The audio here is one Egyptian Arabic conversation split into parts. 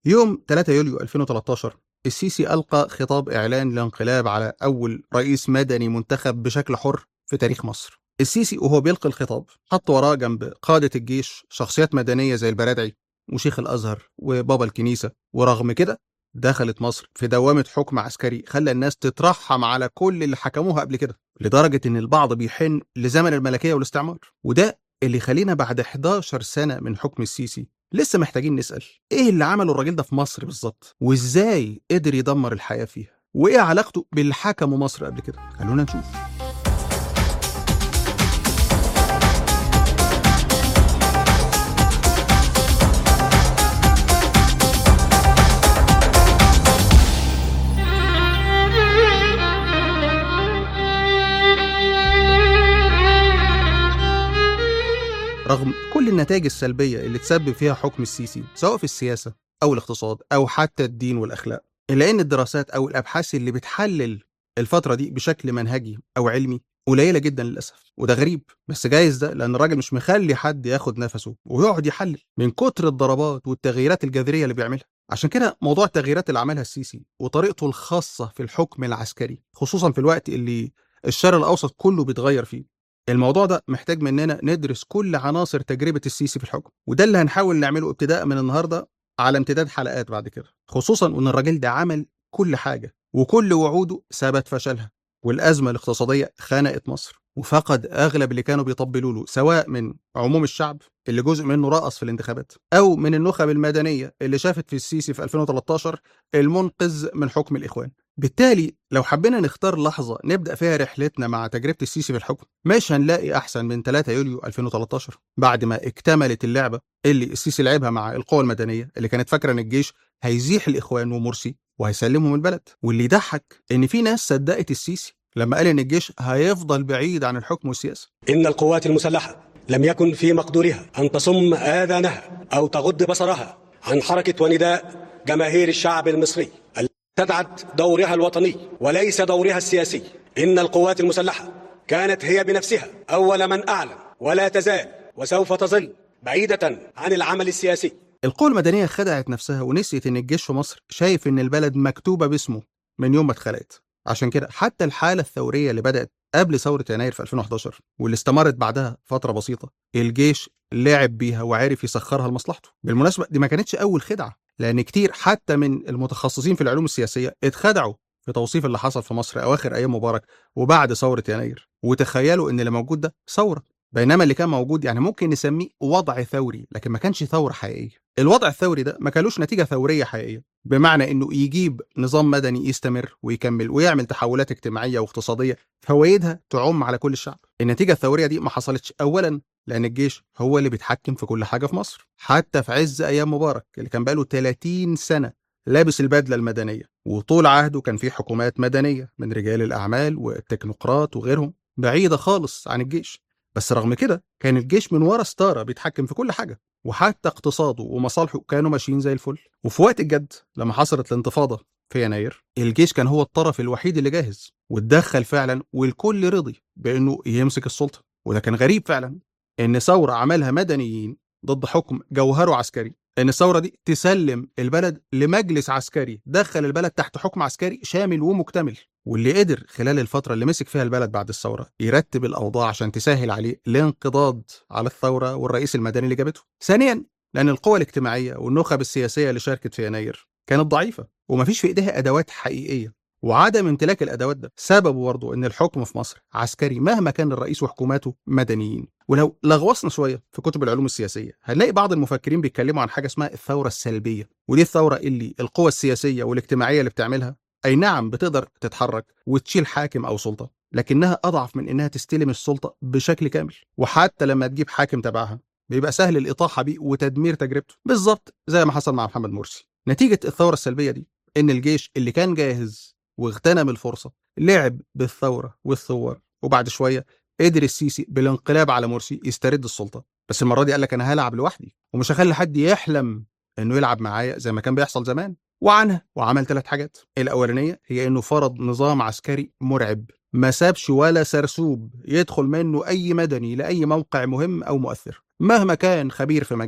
يوم 3 يوليو 2013 السيسي ألقى خطاب إعلان الانقلاب على أول رئيس مدني منتخب بشكل حر في تاريخ مصر السيسي وهو بيلقي الخطاب حط وراه جنب قادة الجيش شخصيات مدنية زي البرادعي وشيخ الأزهر وبابا الكنيسة ورغم كده دخلت مصر في دوامة حكم عسكري خلى الناس تترحم على كل اللي حكموها قبل كده لدرجة إن البعض بيحن لزمن الملكية والاستعمار وده اللي خلينا بعد 11 سنة من حكم السيسي لسه محتاجين نسأل إيه اللي عمله الراجل ده في مصر بالظبط وإزاي قدر يدمر الحياة فيها وإيه علاقته باللي حكموا مصر قبل كده خلونا نشوف رغم كل النتائج السلبية اللي تسبب فيها حكم السيسي سواء في السياسة أو الاقتصاد أو حتى الدين والأخلاق إلا إن الدراسات أو الأبحاث اللي بتحلل الفترة دي بشكل منهجي أو علمي قليلة جدا للأسف وده غريب بس جايز ده لأن الراجل مش مخلي حد ياخد نفسه ويقعد يحلل من كتر الضربات والتغييرات الجذرية اللي بيعملها عشان كده موضوع التغييرات اللي عملها السيسي وطريقته الخاصة في الحكم العسكري خصوصا في الوقت اللي الشرق الأوسط كله بيتغير فيه الموضوع ده محتاج مننا ندرس كل عناصر تجربة السيسي في الحكم وده اللي هنحاول نعمله ابتداء من النهاردة على امتداد حلقات بعد كده خصوصا ان الراجل ده عمل كل حاجة وكل وعوده ثبت فشلها والأزمة الاقتصادية خنقت مصر وفقد أغلب اللي كانوا بيطبلوا له سواء من عموم الشعب اللي جزء منه رقص في الانتخابات أو من النخب المدنية اللي شافت في السيسي في 2013 المنقذ من حكم الإخوان بالتالي لو حبينا نختار لحظة نبدأ فيها رحلتنا مع تجربة السيسي في الحكم مش هنلاقي أحسن من 3 يوليو 2013 بعد ما اكتملت اللعبة اللي السيسي لعبها مع القوى المدنية اللي كانت فاكرة إن الجيش هيزيح الإخوان ومرسي وهيسلمهم البلد واللي يضحك إن في ناس صدقت السيسي لما قال إن الجيش هيفضل بعيد عن الحكم والسياسة إن القوات المسلحة لم يكن في مقدورها أن تصم آذانها أو تغض بصرها عن حركة ونداء جماهير الشعب المصري تدعت دورها الوطني وليس دورها السياسي إن القوات المسلحة كانت هي بنفسها أول من أعلن ولا تزال وسوف تظل بعيدة عن العمل السياسي القوى المدنية خدعت نفسها ونسيت إن الجيش في مصر شايف إن البلد مكتوبة باسمه من يوم ما اتخلقت عشان كده حتى الحالة الثورية اللي بدأت قبل ثورة يناير في 2011 واللي استمرت بعدها فترة بسيطة الجيش لعب بيها وعرف يسخرها لمصلحته بالمناسبة دي ما كانتش أول خدعة لأن كتير حتى من المتخصصين في العلوم السياسية اتخدعوا في توصيف اللي حصل في مصر أواخر أيام مبارك وبعد ثورة يناير وتخيلوا إن اللي موجود ده ثورة بينما اللي كان موجود يعني ممكن نسميه وضع ثوري لكن ما كانش ثورة حقيقية الوضع الثوري ده ما كانلوش نتيجة ثورية حقيقية بمعنى انه يجيب نظام مدني يستمر ويكمل ويعمل تحولات اجتماعية واقتصادية فوائدها تعم على كل الشعب النتيجة الثورية دي ما حصلتش اولا لان الجيش هو اللي بيتحكم في كل حاجة في مصر حتى في عز ايام مبارك اللي كان بقاله 30 سنة لابس البدلة المدنية وطول عهده كان في حكومات مدنية من رجال الأعمال والتكنوقراط وغيرهم بعيدة خالص عن الجيش بس رغم كده كان الجيش من ورا ستاره بيتحكم في كل حاجه وحتى اقتصاده ومصالحه كانوا ماشيين زي الفل وفي وقت الجد لما حصلت الانتفاضه في يناير الجيش كان هو الطرف الوحيد اللي جاهز واتدخل فعلا والكل رضي بانه يمسك السلطه وده كان غريب فعلا ان ثوره عملها مدنيين ضد حكم جوهره عسكري ان الثوره دي تسلم البلد لمجلس عسكري دخل البلد تحت حكم عسكري شامل ومكتمل واللي قدر خلال الفترة اللي مسك فيها البلد بعد الثورة يرتب الأوضاع عشان تسهل عليه الانقضاض على الثورة والرئيس المدني اللي جابته. ثانيا لأن القوى الاجتماعية والنخب السياسية اللي شاركت في يناير كانت ضعيفة ومفيش في إيديها أدوات حقيقية وعدم امتلاك الأدوات ده سببه برضه إن الحكم في مصر عسكري مهما كان الرئيس وحكوماته مدنيين ولو لغوصنا شوية في كتب العلوم السياسية هنلاقي بعض المفكرين بيتكلموا عن حاجة اسمها الثورة السلبية ودي الثورة اللي القوى السياسية والاجتماعية اللي بتعملها أي نعم بتقدر تتحرك وتشيل حاكم أو سلطة لكنها أضعف من إنها تستلم السلطة بشكل كامل وحتى لما تجيب حاكم تبعها بيبقى سهل الإطاحة بيه وتدمير تجربته بالظبط زي ما حصل مع محمد مرسي نتيجة الثورة السلبية دي إن الجيش اللي كان جاهز واغتنم الفرصة لعب بالثورة والثوار وبعد شوية قدر السيسي بالانقلاب على مرسي يسترد السلطة بس المرة دي قال لك أنا هلعب لوحدي ومش هخلي حد يحلم إنه يلعب معايا زي ما كان بيحصل زمان وعنها وعمل ثلاث حاجات الأولانية هي إنه فرض نظام عسكري مرعب ما سابش ولا سرسوب يدخل منه أي مدني لأي موقع مهم أو مؤثر مهما كان خبير في مجاله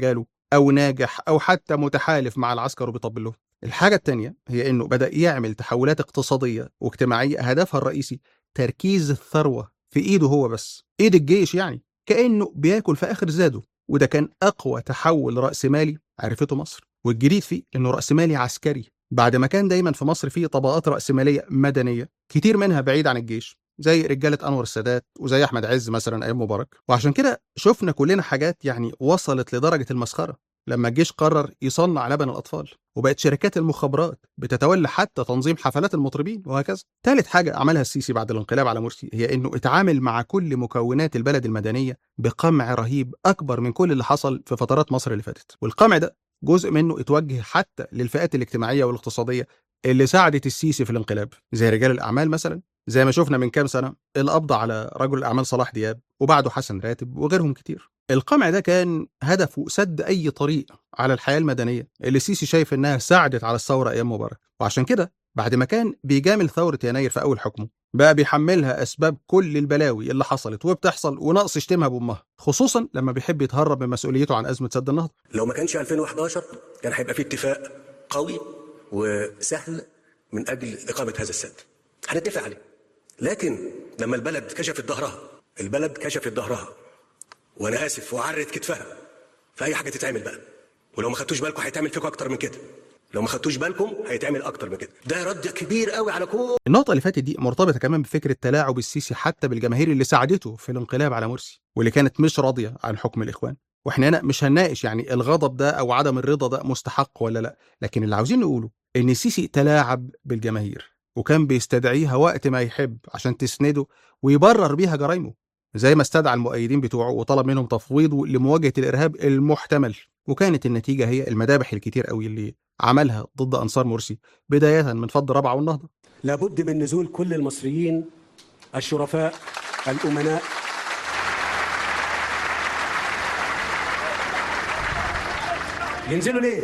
او ناجح او حتى متحالف مع العسكر وبيطبل له الحاجه الثانيه هي انه بدا يعمل تحولات اقتصاديه واجتماعيه هدفها الرئيسي تركيز الثروه في ايده هو بس ايد الجيش يعني كانه بياكل في اخر زاده وده كان اقوى تحول راسمالي عرفته مصر والجديد فيه انه راسمالي عسكري بعد ما كان دايما في مصر فيه طبقات راسماليه مدنيه كتير منها بعيد عن الجيش زي رجاله انور السادات وزي احمد عز مثلا ايام مبارك وعشان كده شفنا كلنا حاجات يعني وصلت لدرجه المسخره لما الجيش قرر يصنع لبن الاطفال وبقت شركات المخابرات بتتولى حتى تنظيم حفلات المطربين وهكذا ثالث حاجه عملها السيسي بعد الانقلاب على مرسي هي انه اتعامل مع كل مكونات البلد المدنيه بقمع رهيب اكبر من كل اللي حصل في فترات مصر اللي فاتت والقمع ده جزء منه اتوجه حتى للفئات الاجتماعيه والاقتصاديه اللي ساعدت السيسي في الانقلاب زي رجال الاعمال مثلا زي ما شفنا من كام سنه القبض على رجل الاعمال صلاح دياب وبعده حسن راتب وغيرهم كتير القمع ده كان هدفه سد اي طريق على الحياه المدنيه اللي السيسي شايف انها ساعدت على الثوره ايام مبارك وعشان كده بعد ما كان بيجامل ثوره يناير في اول حكمه بقى بيحملها اسباب كل البلاوي اللي حصلت وبتحصل وناقص يشتمها بامها خصوصا لما بيحب يتهرب من مسؤوليته عن ازمه سد النهضه لو ما كانش 2011 كان هيبقى في اتفاق قوي وسهل من اجل اقامه هذا السد هنتفق عليه لكن لما البلد كشفت ظهرها البلد كشفت ظهرها وانا اسف وعرت كتفها فاي حاجه تتعمل بقى ولو ما خدتوش بالكم هيتعمل فيكم اكتر من كده لو ما خدتوش بالكم هيتعمل اكتر من كده ده رد كبير قوي على كل النقطة اللي فاتت دي مرتبطة كمان بفكرة تلاعب السيسي حتى بالجماهير اللي ساعدته في الانقلاب على مرسي واللي كانت مش راضية عن حكم الإخوان واحنا هنا مش هنناقش يعني الغضب ده أو عدم الرضا ده مستحق ولا لا لكن اللي عاوزين نقوله إن السيسي تلاعب بالجماهير وكان بيستدعيها وقت ما يحب عشان تسنده ويبرر بيها جرايمه زي ما استدعى المؤيدين بتوعه وطلب منهم تفويضه لمواجهة الإرهاب المحتمل وكانت النتيجة هي المذابح الكتير قوي اللي عملها ضد أنصار مرسي بداية من فض رابعة والنهضة لابد من نزول كل المصريين الشرفاء الامناء ينزلوا ليه؟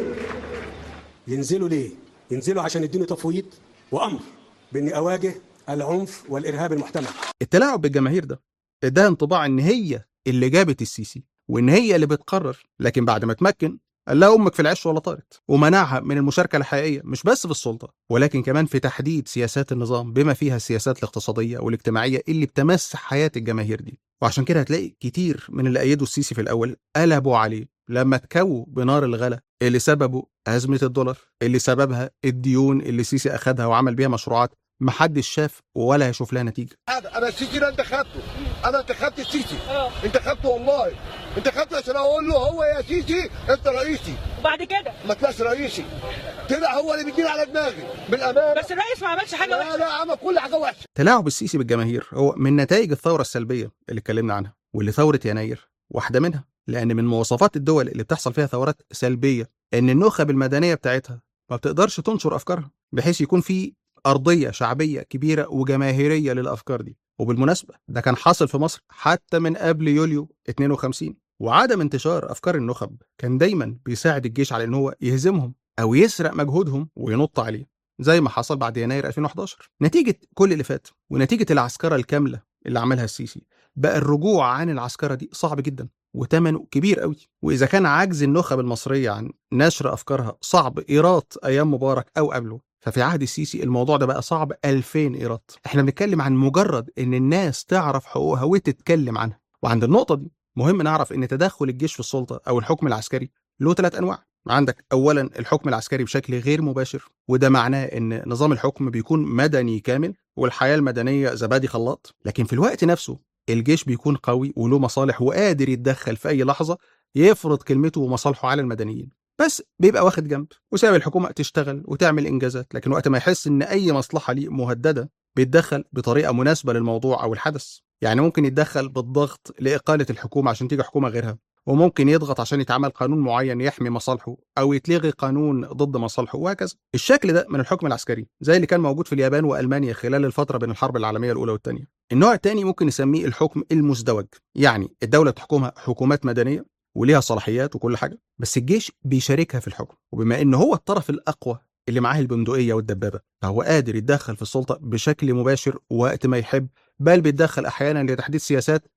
ينزلوا ليه؟ ينزلوا عشان يديني تفويض وامر باني اواجه العنف والارهاب المحتمل التلاعب بالجماهير ده اداها انطباع ان هي اللي جابت السيسي وان هي اللي بتقرر لكن بعد ما تمكن قال لها امك في العش ولا طارت ومنعها من المشاركه الحقيقيه مش بس في السلطه ولكن كمان في تحديد سياسات النظام بما فيها السياسات الاقتصاديه والاجتماعيه اللي بتمس حياه الجماهير دي وعشان كده هتلاقي كتير من اللي ايدوا السيسي في الاول قلبوا عليه لما اتكووا بنار الغلا اللي سببه ازمه الدولار اللي سببها الديون اللي السيسي اخدها وعمل بيها مشروعات محدش شاف ولا هيشوف لها نتيجه هذا انا السيسي ده انت خدته انا انتخبت السيسي انت خدته والله انت خدته عشان اقول له هو يا سيسي انت رئيسي وبعد كده ما طلعش رئيسي طلع هو اللي بيديني على دماغي بالامانه بس الرئيس ما عملش حاجه لا وحشه لا عمل كل حاجه وحشه تلاعب السيسي بالجماهير هو من نتائج الثوره السلبيه اللي اتكلمنا عنها واللي ثوره يناير واحده منها لان من مواصفات الدول اللي بتحصل فيها ثورات سلبيه ان النخب المدنيه بتاعتها ما بتقدرش تنشر افكارها بحيث يكون في ارضيه شعبيه كبيره وجماهيريه للافكار دي وبالمناسبه ده كان حاصل في مصر حتى من قبل يوليو 52 وعدم انتشار افكار النخب كان دايما بيساعد الجيش على ان هو يهزمهم او يسرق مجهودهم وينط عليه زي ما حصل بعد يناير 2011 نتيجه كل اللي فات ونتيجه العسكره الكامله اللي عملها السيسي بقى الرجوع عن العسكره دي صعب جدا وثمنه كبير قوي واذا كان عجز النخب المصريه عن نشر افكارها صعب ايراد ايام مبارك او قبله ففي عهد السيسي الموضوع ده بقى صعب 2000 ايراد احنا بنتكلم عن مجرد ان الناس تعرف حقوقها وتتكلم عنها وعند النقطه دي مهم نعرف ان تدخل الجيش في السلطه او الحكم العسكري له ثلاث انواع عندك اولا الحكم العسكري بشكل غير مباشر وده معناه ان نظام الحكم بيكون مدني كامل والحياه المدنيه زبادي خلاط لكن في الوقت نفسه الجيش بيكون قوي وله مصالح وقادر يتدخل في اي لحظه يفرض كلمته ومصالحه على المدنيين بس بيبقى واخد جنب وسايب الحكومه تشتغل وتعمل انجازات لكن وقت ما يحس ان اي مصلحه ليه مهدده بيتدخل بطريقه مناسبه للموضوع او الحدث يعني ممكن يتدخل بالضغط لاقاله الحكومه عشان تيجي حكومه غيرها وممكن يضغط عشان يتعمل قانون معين يحمي مصالحه او يتلغي قانون ضد مصالحه وهكذا الشكل ده من الحكم العسكري زي اللي كان موجود في اليابان والمانيا خلال الفتره بين الحرب العالميه الاولى والثانيه النوع الثاني ممكن نسميه الحكم المزدوج يعني الدوله بتحكمها حكومات مدنيه وليها صلاحيات وكل حاجه بس الجيش بيشاركها في الحكم وبما ان هو الطرف الاقوى اللي معاه البندقيه والدبابه فهو قادر يتدخل في السلطه بشكل مباشر وقت ما يحب بل بيتدخل احيانا لتحديد سياسات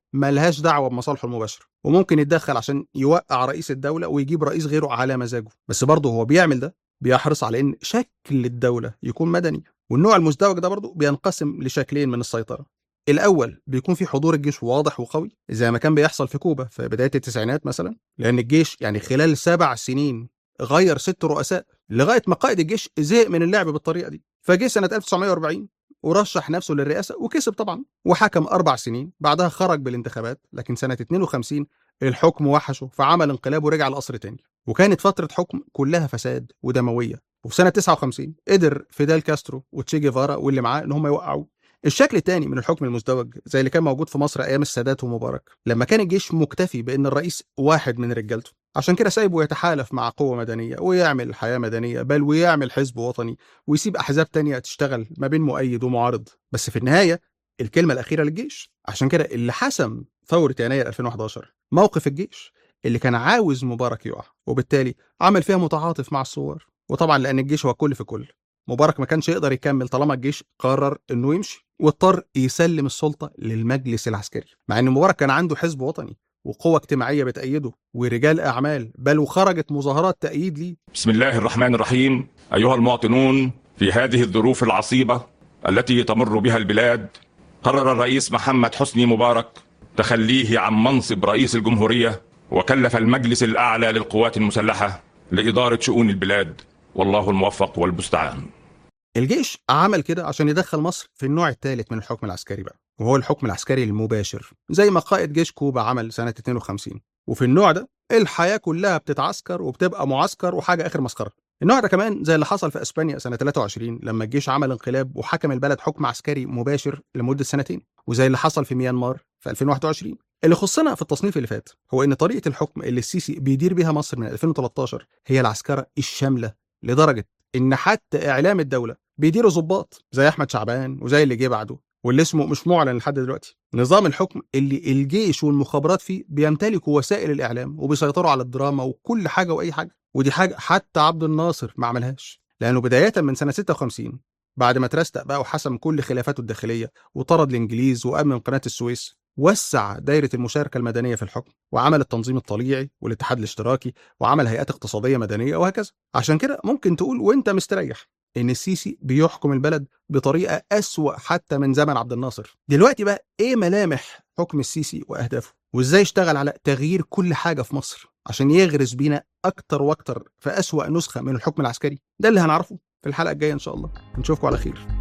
ملهاش دعوه بمصالحه المباشره وممكن يتدخل عشان يوقع رئيس الدوله ويجيب رئيس غيره على مزاجه بس برضه هو بيعمل ده بيحرص على ان شكل الدوله يكون مدني والنوع المزدوج ده برضه بينقسم لشكلين من السيطره الاول بيكون في حضور الجيش واضح وقوي زي ما كان بيحصل في كوبا في بدايه التسعينات مثلا لان الجيش يعني خلال سبع سنين غير ست رؤساء لغايه ما قائد الجيش زهق من اللعب بالطريقه دي فجه سنه 1940 ورشح نفسه للرئاسه وكسب طبعا وحكم اربع سنين بعدها خرج بالانتخابات لكن سنه 52 الحكم وحشه فعمل انقلاب ورجع القصر تاني وكانت فتره حكم كلها فساد ودمويه وفي سنه 59 قدر فيدال كاسترو وتشي جيفارا واللي معاه ان هم يوقعوه الشكل الثاني من الحكم المزدوج زي اللي كان موجود في مصر ايام السادات ومبارك لما كان الجيش مكتفي بان الرئيس واحد من رجالته عشان كده سايبه يتحالف مع قوة مدنية ويعمل حياة مدنية بل ويعمل حزب وطني ويسيب أحزاب تانية تشتغل ما بين مؤيد ومعارض بس في النهاية الكلمة الأخيرة للجيش عشان كده اللي حسم ثورة يناير 2011 موقف الجيش اللي كان عاوز مبارك يقع وبالتالي عمل فيها متعاطف مع الثوار وطبعا لأن الجيش هو كل في كل مبارك ما كانش يقدر يكمل طالما الجيش قرر انه يمشي واضطر يسلم السلطه للمجلس العسكري مع ان مبارك كان عنده حزب وطني وقوة اجتماعية بتأيده ورجال أعمال بل وخرجت مظاهرات تأييد ليه بسم الله الرحمن الرحيم أيها المواطنون في هذه الظروف العصيبة التي تمر بها البلاد قرر الرئيس محمد حسني مبارك تخليه عن منصب رئيس الجمهورية وكلف المجلس الأعلى للقوات المسلحة لإدارة شؤون البلاد والله الموفق والمستعان الجيش عمل كده عشان يدخل مصر في النوع الثالث من الحكم العسكري بقى وهو الحكم العسكري المباشر زي ما قائد جيش كوبا عمل سنة 52 وفي النوع ده الحياة كلها بتتعسكر وبتبقى معسكر وحاجة آخر مسخرة النوع ده كمان زي اللي حصل في اسبانيا سنة 23 لما الجيش عمل انقلاب وحكم البلد حكم عسكري مباشر لمدة سنتين وزي اللي حصل في ميانمار في 2021 اللي خصنا في التصنيف اللي فات هو ان طريقة الحكم اللي السيسي بيدير بيها مصر من 2013 هي العسكرة الشاملة لدرجة ان حتى اعلام الدولة بيديروا ظباط زي احمد شعبان وزي اللي جه بعده واللي اسمه مش معلن لحد دلوقتي نظام الحكم اللي الجيش والمخابرات فيه بيمتلكوا وسائل الاعلام وبيسيطروا على الدراما وكل حاجه واي حاجه ودي حاجه حتى عبد الناصر ما عملهاش لانه بدايه من سنه 56 بعد ما ترستق بقى وحسم كل خلافاته الداخليه وطرد الانجليز وامن قناه السويس وسع دايره المشاركه المدنيه في الحكم وعمل التنظيم الطليعي والاتحاد الاشتراكي وعمل هيئات اقتصاديه مدنيه وهكذا عشان كده ممكن تقول وانت مستريح ان السيسي بيحكم البلد بطريقه اسوا حتى من زمن عبد الناصر دلوقتي بقى ايه ملامح حكم السيسي واهدافه وازاي اشتغل على تغيير كل حاجه في مصر عشان يغرس بينا اكتر واكتر في اسوا نسخه من الحكم العسكري ده اللي هنعرفه في الحلقه الجايه ان شاء الله نشوفكم على خير